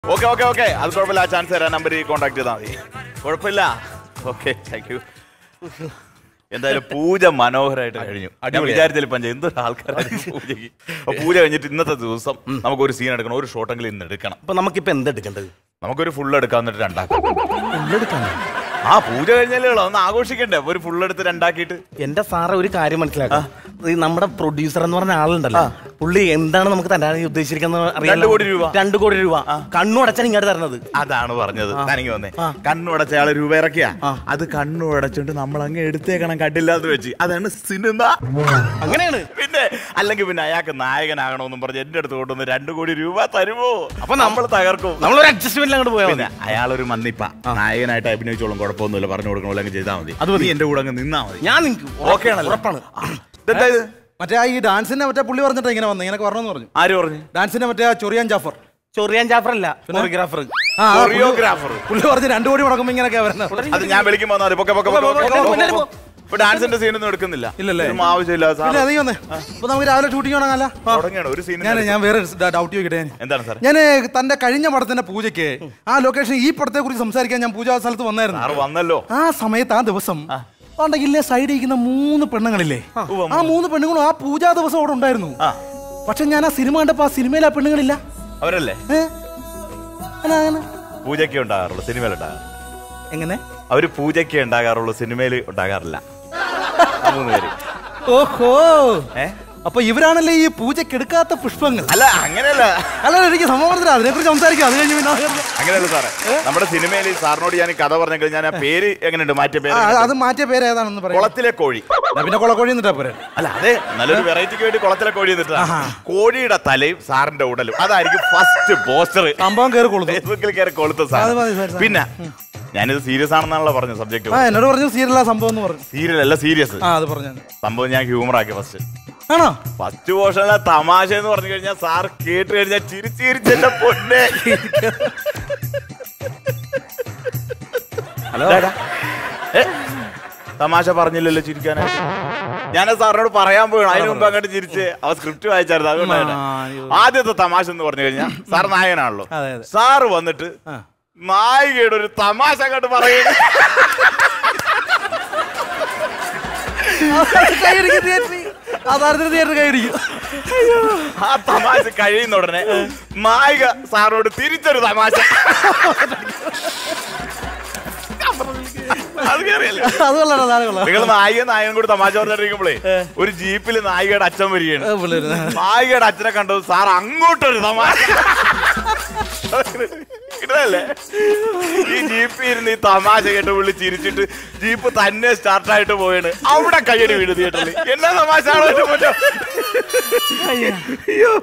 Okay okay okay അത് കുഴപ്പമില്ല ആ ചാൻസ് തരാം നമ്പറിൽ കോൺടാക്ട് ചെയ്താൽ മതി കുഴപ്പമില്ല ഓക്കെ താങ്ക് യു എന്തായാലും പൂജ മനോഹരമായിട്ട് കഴിഞ്ഞു ഞാൻ വിചാരിച്ചില്ല പഞ്ച എന്തൊരു ആൾക്കാരായിരുന്നു പൂജയ്ക്ക് അപ്പൊ പൂജ കഴിഞ്ഞിട്ട് ഇന്നത്തെ ദിവസം നമുക്ക് ഒരു സീൻ എടുക്കണം ഒരു ഷോട്ടെങ്കിലും ഇന്ന് എടുക്കണം അപ്പൊ നമുക്കിപ്പോ എന്താ എടുക്കേണ്ടത് നമുക്കൊരു ഫുൾ എടുക്കാൻ എന്നിട്ട് രണ്ടാക്കാം ആ പൂജ കഴിഞ്ഞാലേ ഉള്ളൂ ഒന്ന് ആഘോഷിക്കണ്ടേ അപ്പൊ ഒരു ഫുൾ എടുത്ത് രണ്ടാക്കിയിട്ട് എന്റെ സാറേ ഒരു കാര്യം മനസ്സിലാക്കാം ഈ നമ്മുടെ പ്രൊഡ്യൂസർ എന്ന് പറഞ്ഞ ആളുണ്ടല്ലോ പുള്ളി എന്താണ് നമുക്ക് തരാൻ ഉദ്ദേശിച്ചിരിക്കുന്നത് അറിയാലോ? രണ്ട് കോടി രൂപ. രണ്ട് കോടി രൂപ കണ്ണു അടച്ചാണ് ഇങ്ങോട്ട് തരണത് അതാണ് പറഞ്ഞത് തനിക്ക് വന്നേ കണ്ണുടച്ച ആള് രൂപ ഇറക്കിയ അത് കണ്ണു അടച്ചോണ്ട് നമ്മൾ അങ്ങ് എടുത്തേക്കണം കണ്ടില്ലാതെ വെച്ച് അതാണ് സിനിമ അങ്ങനെയാണ് പിന്നെ അല്ലെങ്കിൽ പിന്നെ അയാൾക്ക് നായകനാകണമെന്നും പറഞ്ഞ് എന്റെ അടുത്ത് കൊണ്ടുവന്ന് രണ്ടു കോടി രൂപ തരുമോ അപ്പൊ നമ്മൾ തകർക്കും നമ്മളൊരു അഡ്ജസ്റ്റ്മെന്റിൽ അങ്ങോട്ട് പോയാൽ പിന്നെ അയാളൊരു മന്നിപ്പ നായകനായിട്ട് അഭിനയിച്ചോളും കുഴപ്പമൊന്നുമില്ല പറഞ്ഞു കൊടുക്കണോ അല്ലെങ്കിൽ ചെയ്താൽ മതി അത് മതി. നീ എന്റെ കൂടെ അങ്ങ് നിന്നാ മതി ഞാൻ നിങ്ങൾക്ക് ഓക്കെ ആണല്ലോ ഉറപ്പാണ് ഇതെന്താ ഇത് മറ്റേ ആ ഈ ഡാൻസിന്റെ മറ്റേ പുള്ളി പറഞ്ഞിട്ട് ഇങ്ങനെ വന്നു ഇങ്ങനെ വരണമെന്ന് പറഞ്ഞു ആര് പറഞ്ഞു ഡാൻസിന്റെ മറ്റേ ആ ചൊറിയാൻ ജാഫർ ചൊറിയാൻ ജാഫർ അല്ല കൊറിയോഗ്രാഫർ ആ, ആ, പുള്ളി- കൊറിയോഗ്രാഫർ പുള്ളി പറഞ്ഞ് രണ്ടു കോടി മുടക്കുമ്പോ ഇങ്ങനെയൊക്കെ വരുന്നത് അത് ഞാൻ വിളിക്കുമ്പോ വന്നാ മതി. പൊക്കെ, പൊക്കെ, പൊക്കെ, പൊക്കെ, പൊക്കെ, പൊക്കെ, പൊക്കെ. ഇപ്പൊ ഡാൻസിന്റെ സീനൊന്നും എടുക്കുന്നില്ല ഇല്ലല്ലേ? ഇതൊന്നും ആവശ്യമില്ല സാർ ഇല്ല നീ വന്നേ അപ്പൊ നമുക്ക് രാവിലെ ഷൂട്ടിംഗ് തുടങ്ങാല്ല തുടങ്ങിയാണ് ഒരു സീൻ ഞാൻ ഞാൻ വേറെ ഡൗട്ട് ചോദിക്കട്ടെ ഞാൻ എന്താണ് സാർ ഞാൻ തന്റെ കഴിഞ്ഞ പടത്തിന്റെ പൂജയ്ക്ക് ആ ലൊക്കേഷൻ ഈ പടത്തെ കുറിച്ച് സംസാരിക്കാൻ ഞാൻ പൂജാ സ്ഥലത്ത് വന്നായിരുന്നു സാറ് വന്നല്ലോ ആ സമയത്ത് ആ ദിവസം ഉണ്ടെങ്കിലേ സൈഡിൽ ഇരിക്കുന്ന മൂന്ന് പെണ്ണുങ്ങളില്ലേ ആ മൂന്ന് പെണ്ണുങ്ങളും ആ പൂജാ ദിവസം അവിടെ ഉണ്ടായിരുന്നു ആ പക്ഷെ ഞാൻ ആ സിനിമ കണ്ടപ്പോ ആ സിനിമയിൽ ആ പെണ്ണുങ്ങളില്ല അവരല്ലേ ഏ? അല്ല, അങ്ങനെ. പൂജയ്ക്ക് ഉണ്ടാകാറുള്ളൂ സിനിമയിൽ ഉണ്ടാകാറ് എങ്ങനെ അവര് പൂജയ്ക്ക് ഉണ്ടാകാറുള്ളൂ സിനിമയിൽ ഉണ്ടാകാറില്ല ആ മൂന്ന് പേര് ഓഹോ ഏ അപ്പൊ ഇവരാണല്ലേ ഈ പൂജയ്ക്ക് എടുക്കാത്ത പുഷ്പങ്ങൾ അല്ല അങ്ങനെയല്ല അല്ല എനിക്ക് സംഭവം മനസ്സിലായി അതിനെ കുറിച്ച് സംസാരിക്കാം അത് കഴിഞ്ഞ് പിന്നെ അത് അങ്ങനെയല്ല സാറേ നമ്മുടെ സിനിമയിൽ സാറിനോട് ഞാൻ ഈ കഥ പറഞ്ഞെങ്കിൽ ഞാൻ ആ പേര് എങ്ങനെയുണ്ട് മാറ്റിയ പേര് ആ, എങ്ങനെയുണ്ട്? അത് മാറ്റിയ പേര് ഏതാണെന്ന് പറയാം കുളത്തിലെ കോഴി എന്നാ പിന്നെ കൊളക്കോഴി എന്നിട്ടാ പോരെ അല്ല അതെ നല്ലൊരു വെറൈറ്റിക്ക് വേണ്ടി കുളത്തിലെ കോഴി എന്നിട്ടാ കോഴിയുടെ തലയും സാറിന്റെ ഉടലും അതായിരിക്കും ഫസ്റ്റ് പോസ്റ്റർ സംഭവം കയറി കൊളുത്തു ഫേസ്ബുക്കിൽ കയറി കൊളുത്ത അത് മതി, സാധനം സാർ. പിന്നെ ഞാനിത് സീരിയസ് ആണെന്നാണല്ലോ പറഞ്ഞത് ആ സബ്ജക്ട് എന്നോട് പറഞ്ഞു സീരിയലാ സംഭവം എന്ന് പറഞ്ഞു സീരിയൽ അല്ല സീരിയസ് ആ അത് പറഞ്ഞു സംഭവം ഞാൻ ഹ്യൂമർ ആക്കി ഫസ്റ്റ് ആണോ ഫസ്റ്റ് പോർഷനിലെ തമാശ എന്ന് പറഞ്ഞു കഴിഞ്ഞാൽ സാർ കേട്ട് കഴിഞ്ഞാൽ ചിരിച്ച് ചിരിച്ചെന്റെ പൊന്നെ ഹലോ ഏ, തമാശ പറഞ്ഞില്ലല്ലോ ചിരിക്കാനായിട്ട് ഞാൻ സാറിനോട് പറയാൻ പോകണം അതിന് മുമ്പ് അങ്ങോട്ട് ചിരിച്ച് അവ സ്ക്രിപ്റ്റ് വായിച്ചായിരുന്നു അതുകൊണ്ടാണ് ആ, അയ്യോ. ആദ്യത്തെ തമാശ എന്ന് പറഞ്ഞു കഴിഞ്ഞാൽ സാർ നായകനാണല്ലോ അതെ, അതെ. സാറ് വന്നിട്ട് ആ. നായികയുടെ ഒരു തമാശ അങ്ങോട്ട് പറയുന്നു കൈയടിക്കും തിയേറ്ററിൽ അതാരത്തിന് തിയേറ്റർ കൈയടിക്കും ആ തമാശ കഴിയുന്ന ഉടനെ നായിക സാറോട് തിരിച്ചൊരു തമാശ അത് കേറിയല്ലേ അത് കൊള്ളാം അത് കൊള്ളാം നിങ്ങൾ നായിക നായകനും കൂടി തമാശ പറഞ്ഞിരിക്കുമ്പോഴേ ഒരു ജീപ്പിൽ നായികയുടെ അച്ഛൻ വരികയാണ് ഏ, പിള്ളേര്. നായികയുടെ അച്ഛനെ കണ്ടത് സാർ അങ്ങോട്ടൊരു തമാശ ഇതല്ലേ ഈ ജീപ്പിൽ ഇരുന്ന് ഈ തമാശ കേട്ട് പുള്ളി ചിരിച്ചിട്ട് ജീപ്പ് തന്നെ സ്റ്റാർട്ടായിട്ട് പോയാണ് അവിടെ കയ്യടി വീട് തിയേറ്ററിൽ എന്നാ തമാശ ആണോ ഇതിന്റെ മുന്നേ? അയ്യോ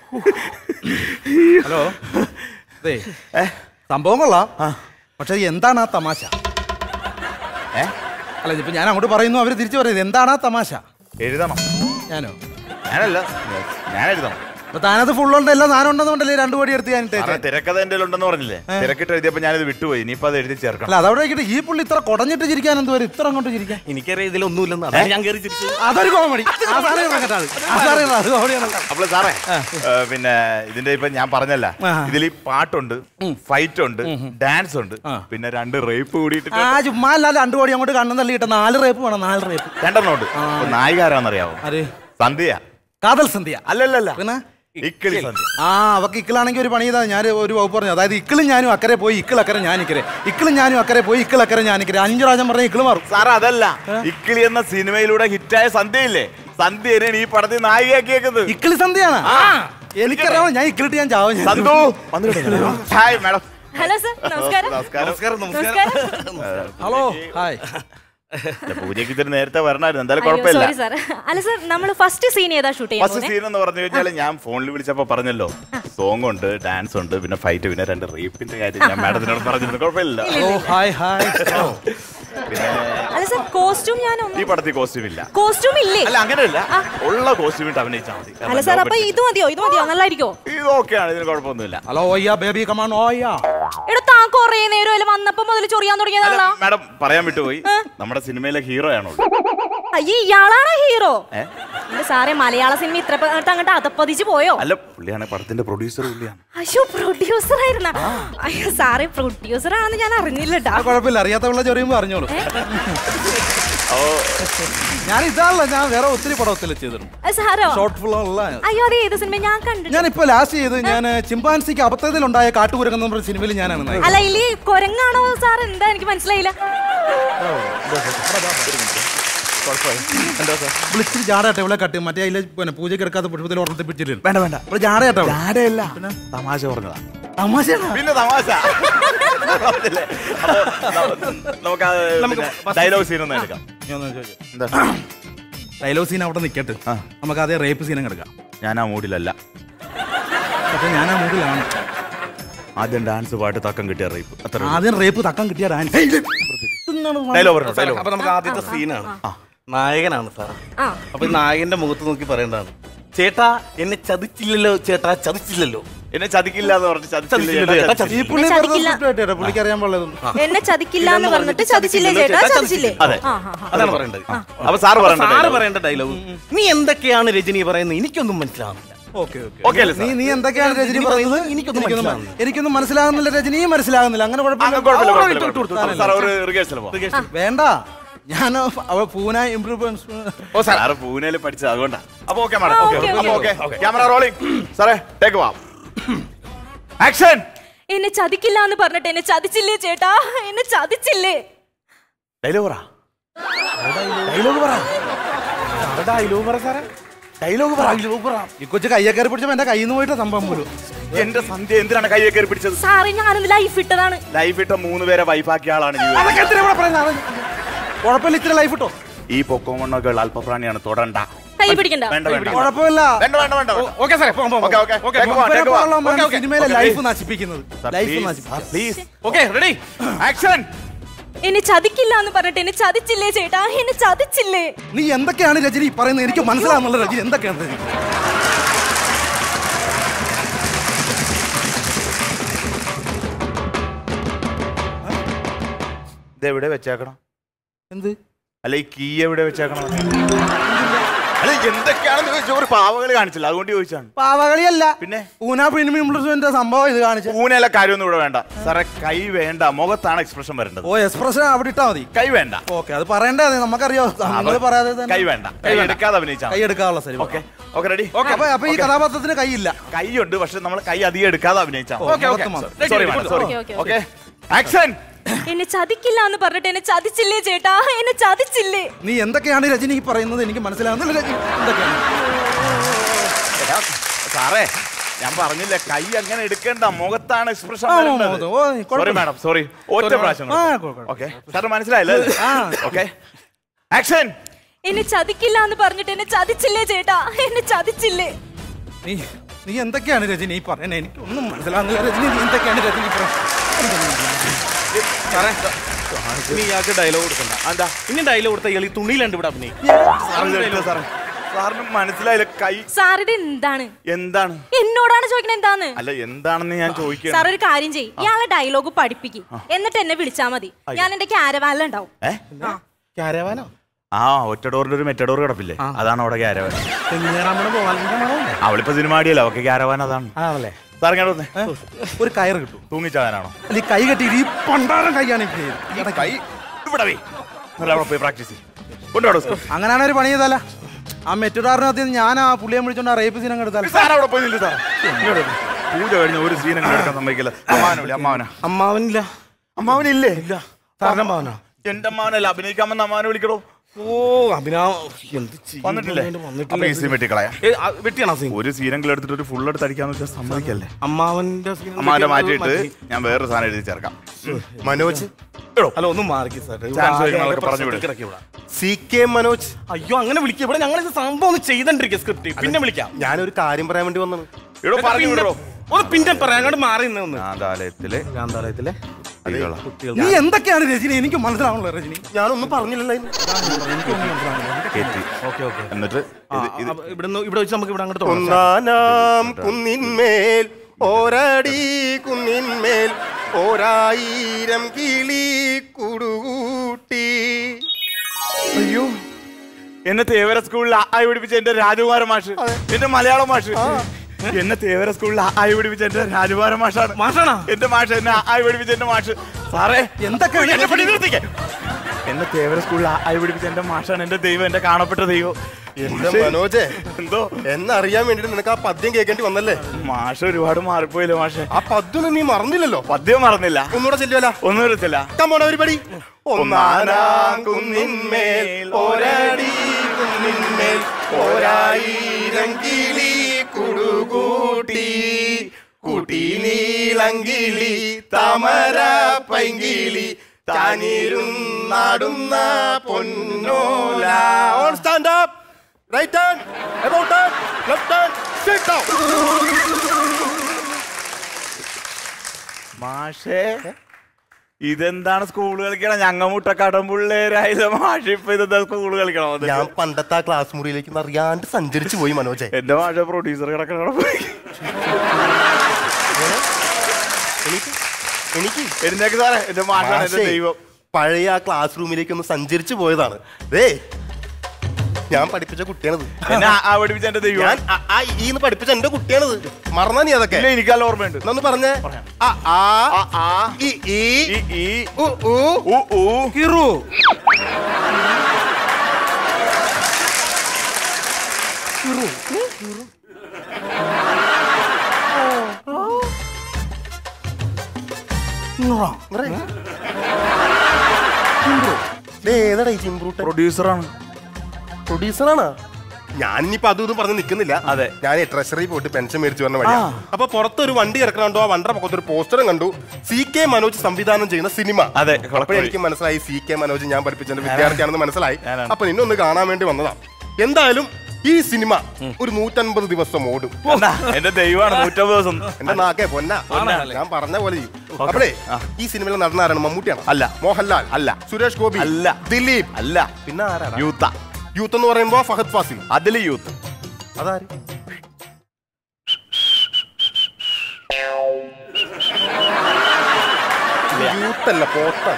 ഹലോ അതെ സംഭവം കൊള്ളാം പക്ഷെ എന്താണ് ആ തമാശ ഏ? അല്ല ഇപ്പൊ ഞാൻ അങ്ങോട്ട് പറയുന്നു അവര് തിരിച്ചു പറയുന്നത് എന്താണ് ആ തമാശ എഴുതണം ഞാനോ ഞാനല്ല ഞാൻ എഴുതണം അപ്പൊ താനത് ഫുള്ളുണ്ട് എല്ലാം സാധനം ഉണ്ടെന്നുണ്ടല്ലേ രണ്ടു കോടി എടുത്ത് ഞാൻ ഇട്ടേച്ചേ. കാരണം തിരക്കഥ എന്റെ ഉണ്ടെന്ന് പറഞ്ഞില്ലേ തിരക്കിട്ട് എഴുതിയപ്പോ ഞാനിത് വിട്ടുപോയി ഇനിയിപ്പോ അത് എഴുതി ചേർക്കണം അല്ല അതവിടെ വെക്കിട്ട് ഈ പുള്ളി ഇത്ര കുടഞ്ഞിട്ട് ചിരിക്കാൻ എന്ത് വരും ഇത്ര അങ്ങോട്ട് ചിരിക്കാൻ എനിക്കറിയാം ഇതിലൊന്നുമില്ലെന്ന് അതാണ് ഞാൻ കയറി തിരിച്ചു അതൊരു കോമഡി ആ സാധനം കേട്ടാ മതി. ആ സാധനം അത് കോമഡിയാണ് അപ്പോൾ സാറേ ഏ, പിന്നെ ഇതിന്റെ ഇപ്പൊ ഞാൻ പറഞ്ഞല്ല ആ. ഇതിൽ ഈ പാട്ടുണ്ട് ഫൈറ്റ് ഉണ്ട് ഡാൻസ് ഉണ്ട് പിന്നെ രണ്ട് റേപ്പ് കൂടിയിട്ട് ആ ചുമ്മാ അല്ല രണ്ടു കോടി അങ്ങോട്ട് കണ്ണു തള്ളിയിട്ട് നാല് റേപ്പ് വേണം നാല് റേപ്പ് രണ്ടെണ്ണം ഉണ്ട് അപ്പൊ നായിക ആരാന്നറിയാവോ ആര് സന്ധ്യ കാതൽ സന്ധ്യ അല്ലല്ലല്ല പിന്നെ ഇക്കിളി സന്ധ്യ ആ അവക്ക് ഇക്കിളാണെങ്കിൽ ഒരു പണി ചെയ്താൽ ഞാൻ ഒരു വകുപ്പ് പറഞ്ഞു അതായത് ഇക്കിളും ഞാനും അക്കരെ പോയി ഇക്കിൾ അക്കരെ ഞാൻ ഇക്കരെ ഇക്കിളും ഞാനും അക്കരെ പോയി ഇക്കിൾ അക്കരെ ഞാൻ ഇക്കരെ അഞ്ചു പ്രാവശ്യം പറഞ്ഞ ഇക്കിള് മാറും സാർ അതല്ല ഇക്കിളി എന്ന സിനിമയിലൂടെ ഹിറ്റായ സന്ധ്യയില്ലേ സന്ധ്യനെയാണ് ഈ പടത്തിൽ നായികയാക്കിയേക്കുന്നത് ഇക്കിളി സന്ധ്യയാണ് എനിക്കറിയാമോ ഞാൻ ഇക്കിളിട്ട് ഞാൻ ചാവും ഞാൻ. സന്തു വന്നിട്ട് ഹായ് മാഡം ഹലോ സർ നമസ്കാരം നമസ്കാരം നമസ്കാരം ഹലോ ഹായ് പൂജയ്ക്ക് ഇത്തിരി നേരത്തെ വരണമായിരുന്നു എന്തായാലും അയ്യോ കുഴപ്പമില്ല സോറി സാർ അല്ല സർ നമ്മൾ ഫസ്റ്റ് സീൻ ഏതാ ഷൂട്ട് ചെയ്യാൻ ഫസ്റ്റ് സീൻ എന്ന് പറഞ്ഞു കഴിഞ്ഞാൽ ഞാൻ ഫോണിൽ വിളിച്ചപ്പോ പറഞ്ഞല്ലോ സോങ് ഉണ്ട് ഡാൻസ് ഉണ്ട് പിന്നെ ഫൈറ്റ് പിന്നെ രണ്ട് റേപ്പിന്റെ കാര്യം ഞാൻ മാഡത്തിനോട് പറഞ്ഞിരുന്നു കുഴപ്പമില്ല ഓ ഹായ് ഹായ് പിന്നെ അല്ല സർ കോസ്റ്റ്യൂം ഞാൻ ഈ പടത്തിൽ കോസ്റ്റ്യൂം ഇല്ല കോസ്റ്റ്യൂം ഇല്ലേ അല്ല അങ്ങനെയല്ല ഉള്ള കോസ്റ്റ്യൂം ഇട്ട് അഭിനയിച്ചാൽ മതി അല്ല സാർ അപ്പൊ ഇത് മതിയോ ഇത് മതിയോ നല്ലായിരിക്കോ ഇത് ഓക്കെയാണ് ഇതിന് കുഴപ്പമൊന്നുമില്ല ഹലോ ഓയ്യ ബേബി കമാൺ ഓയ്യ എടാ താ കൊറേ നേരം അല്ല വന്നപ്പോ മുതൽ ചൊറിയാൻ തുടങ്ങിയതാണല്ലോ മാഡം പറയാൻ വിട്ടുപോയി നമ്മുടെ സിനിമയിലെ ഹീറോ ആണോ അയ്യ ഇയാളാണോ ഹീറോ ഏ? എന്റെ സാറേ മലയാള സിനിമ ഇത്ര പെട്ടെന്ന് അങ്ങോട്ട് അതപ്പതിച്ച് പോയോ അല്ല പുള്ളിയാണ് പടത്തിന്റെ പ്രൊഡ്യൂസർ പുള്ളിയാണ് അയ്യോ പ്രൊഡ്യൂസർ ആയിരുന്ന അയ്യോ സാറേ പ്രൊഡ്യൂസർ ആണെന്ന് ഞാൻ അറിഞ്ഞില്ല ആ കുഴപ്പമില്ല അറിയാത്ത പിള്ള ചൊറിയുമ്പോ അറിഞ്ഞോളൂ ഞാൻ ഇതാണല്ലോ ഞാൻ വേറെ ഒത്തിരി പടത്തിൽ ചെയ്തിട്ടുണ്ട് സാറോ ഷോർട്ട് ഫിലിം ഉള്ള അയ്യോ അത് ഏത് സിനിമ ഞാൻ കണ്ടിട്ട് ഞാനിപ്പോ ലാസ്റ്റ് ചെയ്ത് ഞാൻ ചിമ്പാൻസിക്ക് അബദ്ധത്തിലുണ്ടായ കാട്ടുകുരങ്ങ് എന്ന് പറഞ്ഞ സിനിമയിൽ ഞാനാണ് നായകൻ. അല്ല ഇല്ലി കൊരങ്ങാണോ സാർ എന്താ എനിക്ക് മനസ്സിലായില്ല ഇവിടെ ഇച്ചിരി ജാടയാട്ടെ ഇവിടെ കട്ട് മറ്റേ അതിലെ പിന്നെ പൂജയ്ക്ക് എടുക്കാത്ത പുഷ്പത്തിൽ ഓർമ്മത്തിൽ പിടിച്ചിട്ടുണ്ട് വേണ്ട വേണ്ട ഇവിടെ ജാടയാട്ടെ ഇവിടെ. ആടെയല്ല തമാശ പറഞ്ഞതാ തമാശയാണോ? പിന്നെ തമാശ പറഞ്ഞില്ലേ? അപ്പൊ ന- നമുക്ക് ഡയലോഗ് സീൻ ഒന്ന് എടുക്കാം ഞാൻ ഒന്ന് ചോദിക്കാം. എന്താ ഡയലോഗ് സീൻ അവിടെ നിൽക്കട്ടെ ആ. നമുക്ക് അതേ റേപ്പ് സീനും കിടക്കാം ഞാൻ ആ മൂഡിലല്ല പക്ഷെ ഞാൻ ആ മൂഡിലാണ് ആദ്യം ഡാൻസ് പാട്ട് തക്കം കിട്ടിയ റേപ്പ് അത്ര ആദ്യം റേപ്പ് തക്കം കിട്ടിയ ഡാൻസ് ഡയലോഗ് പറഞ്ഞു ഡയലോഗ് അപ്പൊ നമുക്ക് ആദ്യത്തെ സീനാണ് നായകനാണ് സാർ ആ അപ്പൊ ഈ നായകന്റെ മുഖത്ത് നോക്കി പറയേണ്ടതാണ് ചേട്ടാ എന്നെ ചതിച്ചില്ലല്ലോ ചേട്ടാ ചതിച്ചില്ലല്ലോ എന്നെ ചതിക്കില്ല എന്ന് പറഞ്ഞ് ചതിച്ചില്ല, ചേട്ടാ, ചതിച്ചില്ല ഈ പുള്ളി ചതിക്കില്ല. പുള്ളിക്ക് അറിയാൻ പാടില്ല എന്നെ ചതിക്കില്ല എന്ന് പറഞ്ഞിട്ട് ചതിച്ചില്ലേ ചേട്ടാ ചതിച്ചില്ലേ അതെ. ആ, ആ, ആ. അതാണ് പറയേണ്ടത് അപ്പൊ സാറ് അപ്പൊ സാറ് പറയണ്ട പറയേണ്ട ഡയലോഗ് നീ എന്തൊക്കെയാണ് രജനി പറയുന്നത് എനിക്കൊന്നും മനസ്സിലാവുന്നില്ല ഓക്കെ ഓക്കെ ഓക്കെ അല്ലേ നീ നീ എന്തൊക്കെയാണ് രജനി പറയുന്നത് എനിക്കൊന്നും എനിക്കൊന്നും മനസ്സിലാവുന്നില്ല. എനിക്കൊന്നും മനസ്സിലാകുന്നില്ല രജനിയും മനസ്സിലാകുന്നില്ല അങ്ങനെ കുഴപ്പമില്ല കുഴപ്പമില്ല ആ, കുഴപ്പമില്ല, ഇട്ടു, ഇട്ടു, ഇട്ടു. കുഴപ്പമില്ല സാർ ഒരു റിഹേഴ്സൽ പോവാം വേണ്ട ഞാൻ അവ പൂന ഇംപ്രൂവ് ഓ സാറ് പൂനെയിൽ പഠിച്ചത് അതുകൊണ്ടാ അപ്പൊ ഓക്കെ മാഡം ആ, ഓക്കെ okay, അപ്പൊ okay. ഓക്കെ ക്യാമറ റോളിംഗ് സാറേ ടേക്ക് വാ ആക്ഷൻ എന്നെ ചതിക്കില്ല എന്ന് പറഞ്ഞിട്ട് എന്നെ ചതിച്ചില്ലേ ചേട്ടാ എന്നെ ചതിച്ചില്ലേ ഡയലോഗ് പറ ഡയലോഗ് പറ ഡയലോഗ് പറ സാറേ ഡയലോഗ് പറ ഡയലോഗ് പറ ഈ കൊച്ചു കയ്യെ കയറി പിടിച്ചപ്പോ എന്റെ കയ്യിൽ നിന്ന് പോയിട്ട് സംഭവം പോലും എന്റെ സന്ധ്യ എന്തിനാണ് കയ്യെ കയറി പിടിച്ചത് സാറേ ഞാനൊന്ന് ലൈഫ് ഇട്ടതാണ് ലൈഫ് ഇട്ട മൂന്ന് പേരെ വൈഫാക്കിയ ആളാണ് ജീവിതം അതൊക്കെ എന്തിനാ ഇവിടെ പറയുന്നത്? കുഴപ്പമില്ല ഇത്തിരി ലൈഫ് ഇട്ടോ ഈ പൊക്കോമണ്ണൊക്കെ അല്പപ്രാണിയാണ് തൊടണ്ട കൈ പിടിക്കണ്ട വേണ്ട വേണ്ട കുഴപ്പമില്ല വേണ്ട വേണ്ട വേണ്ട ഓക്കെ സാറേ പോകാം ഓക്കെ ഓക്കെ ഇവരെപ്പോലുള്ള സിനിമയിലെ ലൈഫ് നശിപ്പിക്കുന്നത് ലൈഫ് നശിപ്പിക്കുന്നത് പ്ലീസ് ഓക്കെ റെഡി ആക്ഷൻ എന്നെ ചതിക്കില്ല എന്ന് പറഞ്ഞിട്ട് എന്നെ ചതിച്ചില്ലേ ചേട്ടാ എന്നെ ചതിച്ചില്ലേ നീ എന്തൊക്കെയാണ് രജനി പറയുന്നത് എനിക്ക് മനസ്സിലാകുന്നുള്ള രജനി എന്തൊക്കെയാണ് രജനി ഇത് എവിടെ വെച്ചേക്കണം എന്ത് അല്ല ഈ കീ എവിടെ വെച്ചേക്കണം അല്ല എന്തൊക്കെയാണെന്ന് ചോദിച്ചാൽ ഒരു പാവകളി കാണിച്ചില്ല അതുകൊണ്ട് ചോദിച്ചാണ് പാവകളിയല്ല പിന്നെ പൂന പ്രീമിയം ഇംപ്രൂവ്മെന്റ് സംഭവം ഇത് കാണിച്ച ഊനയിലെ കാര്യമൊന്നും ഇവിടെ വേണ്ട സാറേ കൈ വേണ്ട മുഖത്താണ് എക്സ്പ്രഷൻ വരേണ്ടത് ഓ എക്സ്പ്രഷൻ അവിടെ ഇട്ടാ മതി കൈ വേണ്ട ഓക്കെ അത് പറയണ്ടേ നമുക്കറിയോ നിങ്ങൾ പറയാതെ തന്നെ കൈ വേണ്ട കൈ എടുക്കാതെ അഭിനയിച്ചാൽ കൈ എടുക്കാനുള്ള സരി ഓക്കെ ഓക്കെ റെഡി അപ്പൊ അപ്പൊ ഈ കഥാപാത്രത്തിന് കൈയില്ല കൈയുണ്ട് പക്ഷെ നമ്മൾ കൈ അധികം എടുക്കാതെ അഭിനയിച്ചാൽ okay okay sorry madam sorry Okay, okay, okay action എന്നെ ചതിക്കില്ല എന്ന് പറഞ്ഞിട്ട് എന്നെ ചതിച്ചില്ലേ ചേട്ടാ എന്നെ ചതിച്ചില്ലേ നീ എന്തൊക്കെയാണ് രജനി ഈ പറയുന്നത് എനിക്ക് മനസ്സിലാകുന്നില്ല രജനി എന്തൊക്കെയാണ് സാറേ ഞാൻ പറഞ്ഞില്ല കൈ അങ്ങനെ എടുക്കണ്ട മുഖത്താണ് എക്സ്പ്രഷൻ ആ, മുഖത്ത്. ഓ, സോറി കുഴപ്പമില്ല. മാഡം സോറി ഒറ്റ പ്രാവശ്യം ആ, കുഴപ്പമില്ല. ഓക്കെ സാറിന് മനസ്സിലായല്ലേ ആ. ഓക്കെ ആക്ഷൻ എന്നെ ചതിക്കില്ല എന്ന് പറഞ്ഞിട്ട് എന്നെ ചതിച്ചില്ലേ ചേട്ടാ എന്നെ ചതിച്ചില്ലേ നീ നീ എന്തൊക്കെയാണ് രജനി ഈ പറയുന്നത് എനിക്ക് ഒന്നും മനസ്സിലാകുന്നില്ല രജനി നീ എന്തൊക്കെയാണ് രജനി ഈ പറയുന്നത് സാറേ ഇനി ഇയാൾക്ക് ഡയലോഗ് കൊടുക്കണ്ട എന്താ ഇനി ഡയലോഗ് കൊടുത്ത ഇയാൾ ഈ തുണിയിലുണ്ട് ഇവിടെ അഭിനയിക്കും സാറിന് കേട്ടില്ല സാറേ സാറിന് മനസ്സിലായില്ല കൈ സാർ ഇത് എന്താണ് എന്താണ് എന്നോടാണ് ചോദിക്കണത് എന്താന്ന് അല്ല എന്താണെന്ന് ഞാൻ ചോദിക്കുകയാണ് സാർ ഒരു കാര്യം ചെയ്യും ഇയാളെ ഡയലോഗ് പഠിപ്പിക്കും എന്നിട്ട് എന്നെ വിളിച്ചാ മതി ഞാൻ എന്റെ ക്യാരവാനിലുണ്ടാവും ഏ ക്യാരവാനോ ആ ഒറ്റ ഡോറിന്റെ ഒരു മെറ്റഡോർ കിടപ്പില്ലേ അതാണ് അവിടെ ക്യാരവാൻ തെങ്ങേറാമണ പോവാലിന്റെ മണമല്ലേ അവളിപ്പോ സിനിമ ആടിയല്ലോ അവക്ക് ക്യാരവാൻ അതാണ് ആണല്ലേ സാർ ഇങ്ങനെ വന്നേ ഏ? ഒരു കയറ് കിട്ടും തൂങ്ങിച്ചാകാനാണോ അല്ല ഈ കൈ കെട്ടി ഈ പണ്ടാരം കൈയാണ് ഈ കൈ. ഈ കൈ ഇവിടെ വേ നല്ല അവിടെ പോയി പ്രാക്ടീസ് ചെയ്യും കൊണ്ടുപോടോ അങ്ങനെയാണ് ഒരു പണി ചെയ്താല ആ മെറ്റുടാറിനകത്ത് ഞാൻ ആ പുള്ളിയെ വിളിച്ചോണ്ട് ആ റേപ്പ് സീനം എടുത്താൽ സാർ അവിടെ പോയി നില്ല് സാർ ഇങ്ങോട്ട് വരൂ. പൂജ കഴിഞ്ഞ ഒരു സീൻ അങ്ങനെ എടുക്കാൻ സമ്മതിക്കില്ല അമ്മാവനെ വിളി അമ്മാവനാ അമ്മാവനില്ല അമ്മാവനില്ലേ ഇല്ല സാറിന്റെ അമ്മാവനോ എന്റെ അമ്മാവനല്ല അഭിനയിക്കാമെന്ന് അമ്മാവനെ വിളിക്കടോ ഓ അഭിനവ് എന്ത് ചെയ്യും? വന്നിട്ടില്ലേ വന്നിട്ടില്ല. അപ്പൊ ഈ സീൻ വെട്ടിക്കളയാ ഏ, ആ, വെട്ടിയാണോ സീൻ ഒരു സീനെങ്കിലും എടുത്തിട്ട് ഒരു ഫുൾ എടുത്ത് അടിക്കാന്ന് വെച്ചാൽ സമ്മതിക്കല്ലേ അമ്മാവന്റെ scene അമ്മാവനെ വെട്ടി- മാറ്റിയിട്ട് ഞാൻ വേറൊരു സാധനം എഴുതി ചേർക്കാം മനോജ് എടോ അല്ല ഒന്ന് മാറിക്ക് സാർ Chance കാര്യങ്ങളൊക്കെ പറഞ്ഞു വിട്. സി കെ മനോജ് അയ്യോ അങ്ങനെ വിളിക്കുക ഇവിടെ ഞങ്ങൾ ഇത് സംഭവം ഒന്ന് ചെയ്തോണ്ടിരിക്കുക സ്ക്രിപ്റ്റ് പിന്നെ വിളിക്കാം ഞാനൊരു കാര്യം പറയാൻ വേണ്ടി വന്നത് ഇവിടെ പറഞ്ഞു പിന്നെ- വിടോ ഒന്ന് പിന്നെ പറയാം അങ്ങോട്ട് മാറി നിന്ന് ഒന്ന് ഗാന്ധാലയത്തിലെ ഗാന്ധാലയത്തിലെ കുട്ടികളാ. നീ എന്തൊക്കെയാണ് രജനി എനിക്ക് മനസ്സിലാവണല്ലോ രജനി ഞാനൊന്നും പറഞ്ഞില്ലല്ലോ അതിന്. കയറ്റി ഓക്കെ ഓക്കെ എന്നിട്ട് ഇത് ഇത് ഇവിടെ ഇവിടെ വെച്ച് നമുക്ക് ഇവിടെ അങ്ങോട്ട് തുടങ്ങാം ഒന്നാനാം കുന്നിന്മേൽ ഓരടി കുന്നിന്മേൽ ഓരായിരം കിളി കുടുകൂട്ടി അയ്യോ എന്നെ തേവര സ്കൂളിൽ ആയി പഠിപ്പിച്ച എന്റെ രാജകുമാര മാഷ് എന്റെ മലയാളം മാഷ് എന്നെ തേവര സ്കൂളിൽ ആയി പഠിപ്പിച്ച എന്റെ രാജകുമാര മാഷാണ് മാഷാണോ? എന്റെ മാഷ് എന്നെ ആയി പഠിപ്പിച്ച എന്റെ മാഷ് സാറേ എന്തൊക്കെ എന്നെ പിടി നിർത്തിക്ക്. എന്നെ തേവര സ്കൂളിൽ ആയി പഠിപ്പിച്ച എന്റെ മാഷാണ് എന്റെ ദൈവം എന്റെ കാണപ്പെട്ട ദൈവം എന്റെ മാഷേ, മനോജെ എന്തോ എന്നറിയാൻ വേണ്ടിട്ട് നിനക്ക് ആ പദ്യം കേൾക്കേണ്ടി വന്നല്ലേ മാഷ് ഒരുപാട് മാറിപ്പോയില്ലേ മാഷെ ആ പദ്യം നീ മറന്നില്ലല്ലോ പദ്യം മറന്നില്ല ഒന്നുകൂടെ ചെല്ലുവല്ല ഒന്നും എടുത്തില്ല കമോൺ എവരിബഡി ഒന്നാനാം കുന്നിന്മേൽ ഒരടി കുന്നിന്മേൽ ഒരായിരം കിളി കുടുകൂട്ടി കുട്ടി നീളങ്കിളി തമര പൈങ്കിളി താനിരുന്നാടുന്ന പൊന്നോല on stand up right hand about hand left hand sit down മാഷേ ഇതെന്താണ് സ്കൂൾ കളിക്കണം ഞങ്ങ മുട്ടക്കാടൻ പിള്ളേരായത് മാഷ് ഇപ്പൊ ഇതെന്താ സ്കൂൾ കളിക്കണം അത് ഞാൻ പണ്ടത്തെ ആ ക്ലാസ് മുറിയിലേക്ക് ഒന്ന് അറിയാണ്ട് സഞ്ചരിച്ചു പോയി മനോജെ എന്റെ മാഷ പ്രൊഡ്യൂസർ കിടക്കണം എനിക്ക് എനിക്ക് എഴുന്നേക്ക് സാറേ എന്റെ മാഷാണ് എന്റെ മാഷേ, ദൈവം പഴയ ആ ക്ലാസ് റൂമിലേക്ക് ഒന്ന് സഞ്ചരിച്ചു പോയതാണ് ദേ ഞാൻ പഠിപ്പിച്ച കുട്ടിയാണിത് എന്നെ ആ- ആ പഠിപ്പിച്ച എന്റെ ദൈവം ഞാൻ ആ- ആ ഈന്ന് പഠിപ്പിച്ച എന്റെ കുട്ടിയാണിത് മറന്നാ നീ അതൊക്കെ ഇല്ല എനിക്കല്ല ഓർമ്മയുണ്ട് എന്നൊന്ന് പറഞ്ഞേ ആ ആ ആ ആ ഇ ഈ ഈ ഈ ഉ ഊ ഉ ഊ കിറു ഇങ്ങറേ. ദേ, ഏതാടാ ഈ ചിമ്പ്രൂട്ട് പ്രൊഡ്യൂസറാണ് പ്രൊഡ്യൂസറാണ് ഞാൻ ഇനിയിപ്പോ അതും ഇതും പറഞ്ഞ് നിൽക്കുന്നില്ല അതെ. ഞാൻ ട്രഷറി പോയിട്ട് പെൻഷൻ മേടിച്ചു വന്ന വഴിയാ അപ്പൊ പുറത്തൊരു വണ്ടി കിടക്കണുണ്ടോ ആ വണ്ടറ പക്കത്ത് ഒരു പോസ്റ്ററും കണ്ടു സി കെ മനോജ് സംവിധാനം ചെയ്യുന്ന സിനിമ അതെ, അപ്പോഴേ എനിക്ക് മനസ്സിലായി സി കെ മനോജ് ഞാൻ പഠിപ്പിച്ച വിദ്യാർത്ഥിയാണെന്ന് മനസ്സിലായി ഞാനാണ്. അപ്പൊ നിന്നെ ഒന്ന് കാണാൻ വേണ്ടി വന്നതാ എന്തായാലും ഈ സിനിമ ഒരു നൂറ്റൻപത് ദിവസം ഓടും എന്നാ, എന്റെ ദൈവമാണ് നൂറ്റമ്പത് ദിവസം എന്റെ നാക്കേ പൊന്ന ഞാൻ പറഞ്ഞ പോലെ ചെയ്യും അപ്പോഴേ ഈ സിനിമയിൽ നടന്ന ആരാണ് മമ്മൂട്ടിയാണ് അല്ല. മോഹൻലാൽ അല്ല. സുരേഷ് ഗോപി അല്ല. ദിലീപ് അല്ല പിന്നെ ആരാണ് യൂത്ത യൂത്ത് എന്ന് പറയുമ്പോ ഫഹദ് ഫാസിൽ അതില് യൂത്ത് അതാര് യൂത്ത് അല്ല പോത്താണ്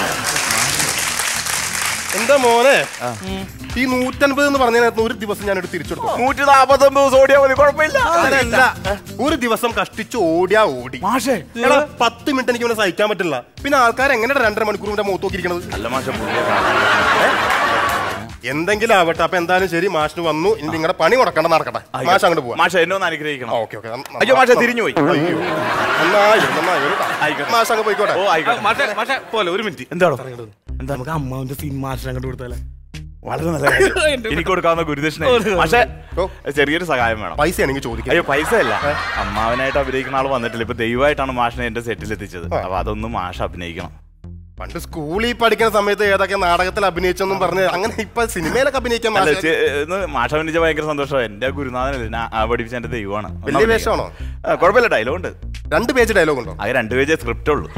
എന്താ മോനെ ഈ നൂറ്റൻപത് എന്ന് പറഞ്ഞതിനകത്ത് ഒരു ദിവസം ഞാനൊരു തിരിച്ചെടുത്തു നൂറ്റി നാപ്പത്തി ഒമ്പത് ദിവസം ഓടിയാൽ മതി കുഴപ്പമില്ല അങ്ങനെയല്ല ഒരു ദിവസം കഷ്ടിച്ച് ഓടിയാ ഓടി മാഷേ എടാ പത്ത് മിനിറ്റ് എനിക്ക് ഇവനെ സഹിക്കാൻ പറ്റില്ല പിന്നെ ആൾക്കാർ എങ്ങനെയാണ് രണ്ടര മണിക്കൂർ ഇവന്റെ മുഖത്ത് നോക്കിയിരിക്കണത് അല്ല മാഷ പുള്ളിയെ കാണാൻ എന്തെങ്കിലും ആവട്ടെ അപ്പൊ എന്തായാലും ശരി മാഷിന് വന്നു ഇനി നിങ്ങളുടെ പണി മുടക്കണ്ട നടക്കട്ടെ മാഷ് അങ്ങോട്ട് പോവാ മാഷ എന്നെ ഒന്ന് അനുഗ്രഹിക്കണം ഓക്കെ ഓക്കെ അയ്യോ മാഷ തിരിഞ്ഞു പോയി അയ്യോ നന്നായി നന്നായി ഒരു ആയിക്കോട്ടെ. മാഷ് അങ്ങ് പോയിക്കോട്ടെ ഓ ആയിക്കോട്ടെ മാഷെ മാഷെ പോലെ ഒരു മിനിറ്റ് എന്താണോ എന്താ നമുക്ക് അമ്മാവിന്റെ സീൻ മാഷിനെ കണ്ടു കൊടുത്താലേ വളരെ നല്ല കാര്യം. എനിക്ക് കൊടുക്കാവുന്ന ഗുരുദക്ഷിണ പക്ഷേ ഓ. ചെറിയൊരു സഹായം വേണം പൈസ ആണെങ്കിൽ ചോദിക്കാം അയ്യോ പൈസ അല്ല അമ്മാവനായിട്ട് അഭിനയിക്കുന്ന ആൾ വന്നിട്ടില്ല ഇപ്പൊ ദൈവമായിട്ടാണ് മാഷിനെ എന്റെ സെറ്റിൽ എത്തിച്ചത് അപ്പൊ അതൊന്നും മാഷ് അഭിനയിക്കണം പണ്ട് സ്കൂളിൽ പഠിക്കുന്ന സമയത്ത് ഏതൊക്കെ നാടകത്തിൽ അഭിനയിച്ചെന്നും പറഞ്ഞ് അങ്ങനെ ഇപ്പൊ സിനിമയിലൊക്കെ അഭിനയിക്കാൻ അല്ല മാഷ് ചെ- ഇന്ന് മാഷ അഭിനയിച്ച ഭയങ്കര സന്തോഷം എന്റെ ഗുരുനാഥനല്ലേ ഞാൻ ആ പഠിപ്പിച്ച എന്റെ ദൈവമാണ് ഒന്ന് വലിയ അഭിനയിക്കണം. വേഷമാണോ? ആ, കുഴപ്പമില്ല ഡയലോഗ് ഉണ്ട് രണ്ട് പേജ് ഡയലോഗ് ഉണ്ടോ അത് രണ്ട് പേജ് സ്ക്രിപ്റ്റ് ഉള്ളൂ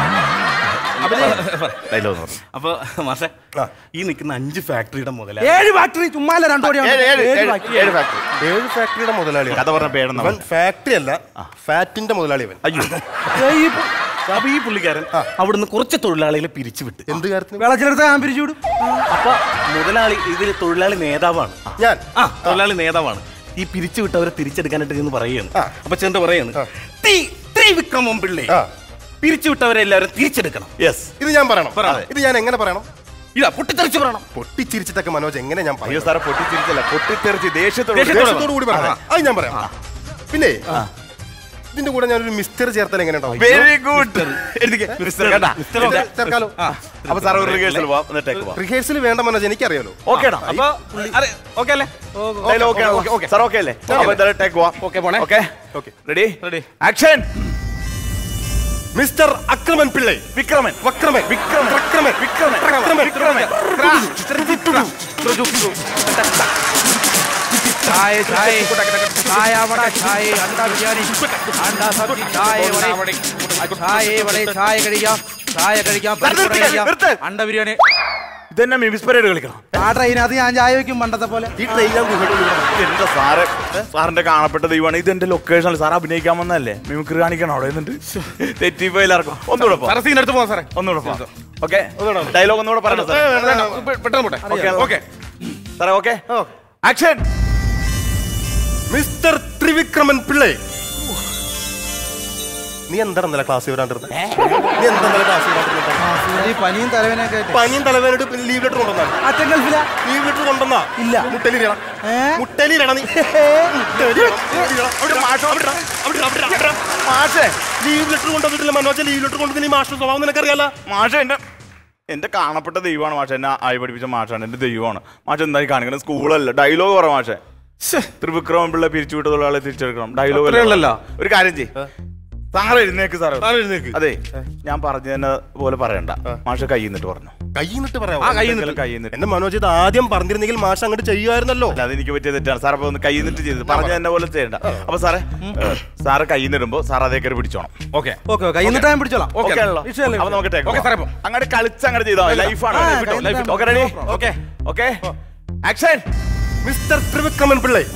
ഡയലോഗ് പറഞ്ഞു അപ്പൊ മാഷെ ആ. ഈ നിൽക്കുന്ന അഞ്ച് ഫാക്ടറിയുടെ മുതലാളി ഏഴ് ഫാക്ടറി ചുമ്മാല രണ്ടോടെയാണ് ഏഴ്, ഏഴ്, ഏഴ് ഏഴ്, factory. ഏഴ് factory. ഏഴ് ഫാക്ടറിയുടെ മുതലാളിയാണ് കഥ പറഞ്ഞ പേരെന്നാ അവൻ ഫാക്ടറി അല്ല ഫാറ്റിന്റെ മുതലാളി അവൻ അയ്യോ ഏയ് ഈ പു- അപ്പൊ ഈ പുള്ളിക്കാരൻ അവിടുന്ന് കുറച്ച് തൊഴിലാളികളെ പിരിച്ചുവിട്ട് എന്ത് കാര്യത്തിന് വിളച്ചിലെടുത്ത് ഞാൻ പിരിച്ചു വിടും അപ്പൊ മുതലാളി ഇതിൽ തൊഴിലാളി നേതാവാണ് ഞാൻ ആ തൊഴിലാളി നേതാവാണ് ഈ പിരിച്ചുവിട്ടവരെ തിരിച്ചെടുക്കാനായിട്ട് എന്ന് പറയുകയാണ് ആ. അപ്പൊ ചെണ്ട പറയാണ് തീ തീ വിക്രമം പിള്ളേ ആ. പിരിച്ചുവിട്ടവരെ എല്ലാവരും തിരിച്ചെടുക്കണം യെസ് ഇത് ഞാൻ പറയണം പറയണം. ഇത് ഞാൻ എങ്ങനെ പറയണം ഇതാ പൊട്ടിത്തെറിച്ച് പറയണം പൊട്ടിച്ചിരിച്ചിട്ടൊക്കെ മനോജ് എങ്ങനെ ഞാൻ അയ്യോ പറയും സാറെ പൊട്ടിച്ചിരിച്ചല്ല പൊട്ടിത്തെറിച്ച് ദേഷ്യത്തോട് ദേഷ്യത്തോടെ ദേഷ്യത്തോടു കൂടി പറയാം അത് ഞാൻ പറയാം പിന്നെ ഇതിന്റെ കൂടെ ഞാനൊരു മിസ്റ്റർ ചേർത്താൽ എങ്ങനെ ഉണ്ടാവും വെരി ഗുഡ് മിസ്റ്റർ കേട്ടാ ചേർ- ചേർക്കാലോ അപ്പൊ സാർ ഒരു റിഹേഴ്സൽ പോവാം എന്നിട്ടേക്ക് പോവാം റിഹേഴ്സൽ വേണ്ട മനോജ് എനിക്കറിയാലോ ഓക്കേടാ അപ്പൊ ഓക്കെ അല്ലേ dialogue okay okay okay sir okay അല്ലേ അപ്പൊ എന്തായാലും ടേക്ക് പോവാം ഓക്കെ പോണേ okay okay ready Ready. Action mister Akraman Pillai Vikraman Vakraman Vikraman Vakraman Vikraman Vakraman Vikraman चाय चाय चाय वड़ा चाय अंडा बिरयानी अंडा सब्जी चाय वड़े चाय वड़े चाय कड़िया चाय कड़िया നിർത്ത്, നിർത്ത്. अंडा बिरयानी ഇതെന്നെ മിമിസ് പരേഡ് കളിക്കണം ആ ട്രെയിനകത്ത് ഞാൻ ചായ വെക്കും പണ്ടത്തെ പോലെ ഈ ട്രെയിൻ ഞാൻ ഗുഹയുടെ ഉള്ളിൽ കിടന്നു. എന്റെ സാറ് സാറിന്റെ കാണപ്പെട്ട ദൈവമാണ് ഇത് എന്റെ ലൊക്കേഷനിൽ സാർ അഭിനയിക്കാൻ വന്നല്ലേ മിമിക്രി കാണിക്കണം അവിടെ നിന്നിട്ട് തെറ്റിപ്പോയില്ല ഇറക്കും ഒന്നുകൂടെ പോ സാറേ സീൻ എടുത്ത് പോവാം സാറേ ഒന്നുകൂടെ പോ ഓക്കെ ഡയലോഗ് ഒന്നുകൂടെ പറയണം സാർ പെ- പെട്ടെന്ന് പോട്ടെ ഓക്കെ ഓക്കെ സാറേ ഓക്കെ ആക്ഷൻ മിസ്റ്റർ ത്രിവിക്രമൻ പിള്ളേ നീ എന്താണ് ഇന്നലെ ക്ലാസ് വരാണ്ടിരുന്നത് നീ എന്താ ഇന്നലെ ക്ലാസ് വരാണ്ടിരുന്നത് ഈ പനിയും തലവേനൊക്കെ ആയിട്ട് പനിയും തലവേനായിട്ട് ലീവ് ലെറ്റർ കൊണ്ടുവന്നാ അച്ഛൻ ഗൾഫില ലീവ് ലെറ്റർ കൊണ്ടുവന്നാ ഇല്ല. മുട്ടലിടണം ഏ? മുട്ടലിടണം നീ മാഷേ ലീവ് ലെറ്റർ കൊണ്ടുവന്നിട്ടില്ല മനോജ ലീവ് ലെറ്റർ കൊണ്ടുവന്ന് നീ മാസ്റ്റർ സ്വഭാവം നിനക്കറിയാലോ മാഷ എന്റെ എന്റെ കാണപ്പെട്ട ദൈവമാണ് മാഷ എന്നെ ആയി പഠിപ്പിച്ച മാഷാണ് എന്റെ ദൈവമാണ് മാഷ എന്തായി കാണിക്കണം സ്കൂളല്ല ഡയലോഗ് പറ മാഷേ ത്രിവിക്രമൻ പിള്ള പിരിച്ചുവിട്ടതുള്ള ആളെ തിരിച്ചെടുക്കണം ഡയലോഗ് അത്രേ ഉള്ളല്ലോ. ഒരു കാര്യം ചെയ്യ് സാറ് എഴുന്നേക്ക് സാറ് സാറ് എഴുന്നേക്ക്. അതെ ഞാൻ പറഞ്ഞതിനെ പോലെ പറയണ്ട മാഷ കൈ നിന്നിട്ട് പറഞ്ഞു കൈ നിട്ട് പറയാം ആ കൈ നിന്നിട്ട് കൈ നിന്നിട്ട് എന്റെ മനോജ് ഇത് ആദ്യം പറഞ്ഞിരുന്നെങ്കിൽ മാഷ് അങ്ങോട്ട് ചെയ്യുമായിരുന്നല്ലോ അല്ല അതെനിക്ക് പറ്റിയ തെറ്റാണ് സാർ അപ്പൊ ഒന്ന് കൈ നിന്നിട്ട് ചെയ്ത് പറഞ്ഞ എന്നെ പോലെ ചെയ്യണ്ട അപ്പൊ സാറേ ഏ, സാറ് കൈ നിടുമ്പോ സാർ അതേ കയറി പിടിച്ചോണം ഓക്കെ ഓക്കെ ഓക്കെ എന്നിട്ട് ഞാൻ പിടിച്ചോളാം ഓക്കെ ആണല്ലോ വിഷയമല്ല, അപ്പൊ നമുക്ക് ഓക്കെ, സാറേ, പോ. അങ്ങോട്ട് കളിച്ച് അങ്ങോട്ട് ചെയ്താൽ ലൈഫാണ് ആ, ലൈഫ് കൈ നിട്ടാ okay ready okay okay action mister Thrivikraman പിള്ളേ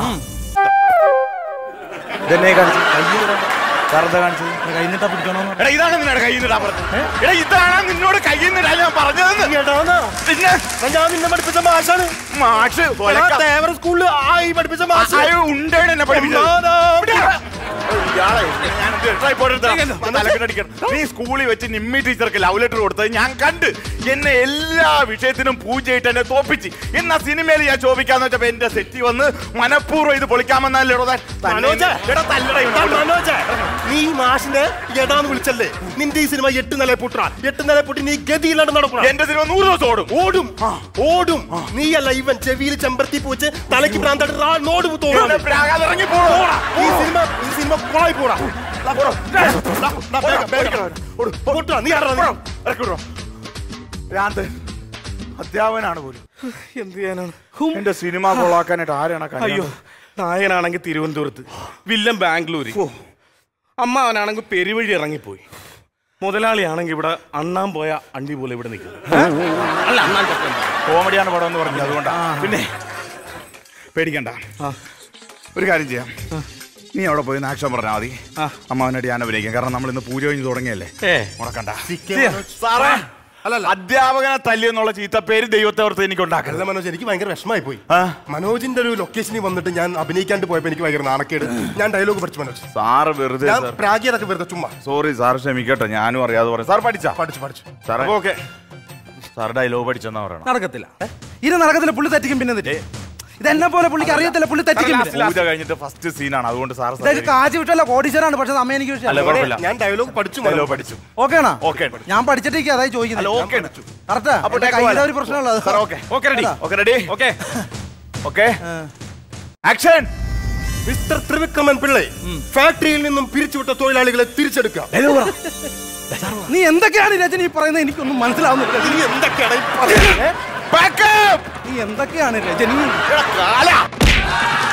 ഇതെന്നെ കാണിച്ചു സാർ എന്താ കാണിച്ചത് കഴിഞ്ഞിട്ടാ പിടിക്കണോന്ന് എടാ ഇതാണ് നിന്നോട് കൈ നിടാൻ പറഞ്ഞത് എടാ ഇതാണ് നിന്നോട് കൈ നിടാൻ ഞാൻ പറഞ്ഞതെന്ന് എടാന്നാ. പിന്നെ ഞാൻ നിന്നെ പഠിപ്പിച്ച മാഷാണ് മാഷ് എടാ, തേവര സ്കൂളിൽ ആയി പഠിപ്പിച്ച മാഷ് ഉണ്ടേണ് എന്നെ പഠിപ്പിച്ചത് ഉമ്മാതാ. ഇയാളെ ഞാൻ ഇത് tripod എടുത്തതാ. ഞാൻ തലക്കിട്ടടിക്കണം. നീ സ്കൂളിൽ വെച്ച് നിമ്മി ടീച്ചർക്ക് ലവ് ലെറ്റർ കൊടുത്തത് ഞാൻ കണ്ട് എന്നെ എല്ലാ വിഷയത്തിനും പൂജയിട്ട് എന്നെ തോപ്പിച്ച് എന്നാ സിനിമയിൽ ഞാൻ ശോഭിക്കാന്ന് വെച്ചപ്പോ എന്റെ സെറ്റി വന്ന് മനഃപൂർവ്വം ഇത് പൊളിക്കാമെന്നല്ലേ മനോജ്. എടാ, മനോജ്, നീ ഈ മാഷിന്റെ എടാന്ന് വിളിച്ചല്ലേ നിന്റെ ഈ സിനിമ എട്ട് നില പൊട്ടാ എട്ട് നില പൊട്ടി നീ ഗതിയില്ലാണ്ട് നടക്കണം എന്റെ സിനിമ നൂറ് ദിവസം ഓടും ഓടും ഓടും നീയല്ല ഇവൻ ചെവിയിൽ ചെമ്പരത്തി പോച്ച് തലയ്ക്ക് ഭ്രാന്തായിട്ട് റാ നോട് തോന്നും എന്നെ പ്രാകാതെ ഇറങ്ങി പോടാ. ഈ സിനിമ ഈ സിനിമ കൊളായി പോടാ ദാ പോടാ. ദാ, ദാ, ദാ, വേഗം, വേഗം. ഓട്, പൊട്ടുവാ, നീ ആരാ നീ? ഇറക്കി വിടോ. ഭ്രാന്ത് അധ്യാപനാണ് പോലും എന്ത് ചെയ്യാനാണ് എന്റെ സിനിമ കൊളാക്കാനായിട്ട് ആരാണ് ആ അയ്യോ കല്യാണം? നായനാണെങ്കിൽ തിരുവനന്തപുരത്ത് വില്ലൻ ബാംഗ്ലൂര് അമ്മ അവനാണെങ്കിൽ പെരുവഴി ഇറങ്ങിപ്പോയി മുതലാളിയാണെങ്കിൽ ഇവിടെ അണ്ണാൻ പോയ അണ്ടി പോലെ ഇവിടെ നിൽക്കുന്നു അല്ല അണ്ണാൻ ചത്തൻ കോമഡിയാണ് പടം എന്ന് പറഞ്ഞത് അതുകൊണ്ടാ പിന്നെ പേടിക്കണ്ട ഒരു കാര്യം ചെയ്യാം നീ അവിടെ പോയി ആക്ഷൻ പറഞ്ഞാൽ മതി അമ്മാവനായിട്ട് ഞാൻ അഭിനയിക്കാം കാരണം നമ്മൾ ഇന്ന് പൂജ കഴിഞ്ഞ് തുടങ്ങിയല്ലേ ഏ മുടക്കണ്ട സിക്കെ മനോജ്. സാറേ അധ്യാപകനെ തല്ലിയെന്നുള്ള ചീത്ത പേര് ദൈവത്തെ ഓർത്ത് എനിക്ക് ഉണ്ടാക്കരുത് അല്ല മനോജ് എനിക്ക് ഭയങ്കര വിഷമായി പോയി ആ. മനോജിന്റെ ഒരു ലൊക്കേഷനിൽ വന്നിട്ട് ഞാൻ അഭിനയിക്കാണ്ട് പോയപ്പോ എനിക്ക് ഭയങ്കര നാണക്കേട് ഞാൻ ഡയലോഗ് പഠിച്ചു മനോജ് സാറ് വെറുതെ ഞാൻ പ്രാഗിയതൊക്കെ വെറുതെ ചുമ്മാ സോറി സാർ ക്ഷമിക്കട്ടെ ഞാനും അറിയാതെ പറയാം സാർ പഠിച്ചാ പഠിച്ചു പഠിച്ചു സാറേ ഓക്കെ സാർ ഡയലോഗ് പഠിച്ചെന്നാ പറയണം നടക്കത്തില്ല ഇത് നടക്കത്തില്ല പുള്ളി തെറ്റിക്കും പിന്നെ തെറ്റി ഇതെന്നെ പോലെ പുള്ളിക്ക് അറിയത്തില്ല പുള്ളി തെറ്റിക്കും പിന്നെ. പൂജ കഴിഞ്ഞിട്ട് ഫസ്റ്റ് സീനാണ് അതുകൊണ്ട് സാർ ഇതൊക്കെ കാജ് വിട്ടല്ല കോടീശ്വരാണ് പക്ഷെ അമ്മ എനിക്ക് അല്ല വിഷയം കുഴപ്പമില്ല ഞാൻ ഡയലോഗ് പഠിച്ചു ഡയലോഗ് മനോജ്. പഠിച്ചു ഓക്കേണാ ഓക്കെ ഞാൻ പഠിച്ചിട്ടേക്ക് അതായി അല്ല ചോദിക്കുന്നത് ഓക്കെ കറക്റ്റാ അപ്പൊ എന്റെ take കയ്യിലെ പോലെ. ഒരു പ്രശ്നമുള്ളത് sir okay okay ready okay ready okay okay action mister Thrivikraman Pillai ഫാക്ടറിയിൽ നിന്നും പിരിച്ചുവിട്ട തൊഴിലാളികളെ തിരിച്ചെടുക്കുക നീ എന്തൊക്കെയാണ് രജനി ഈ പറയുന്നത് എനിക്കൊന്നും മനസ്സിലാവുന്നില്ല നീ എന്തൊക്കെയാണ് ഈ പറയുന്നത്? ബാക്കപ്പ് നീ എന്തൊക്കെയാണ് രജനി കാല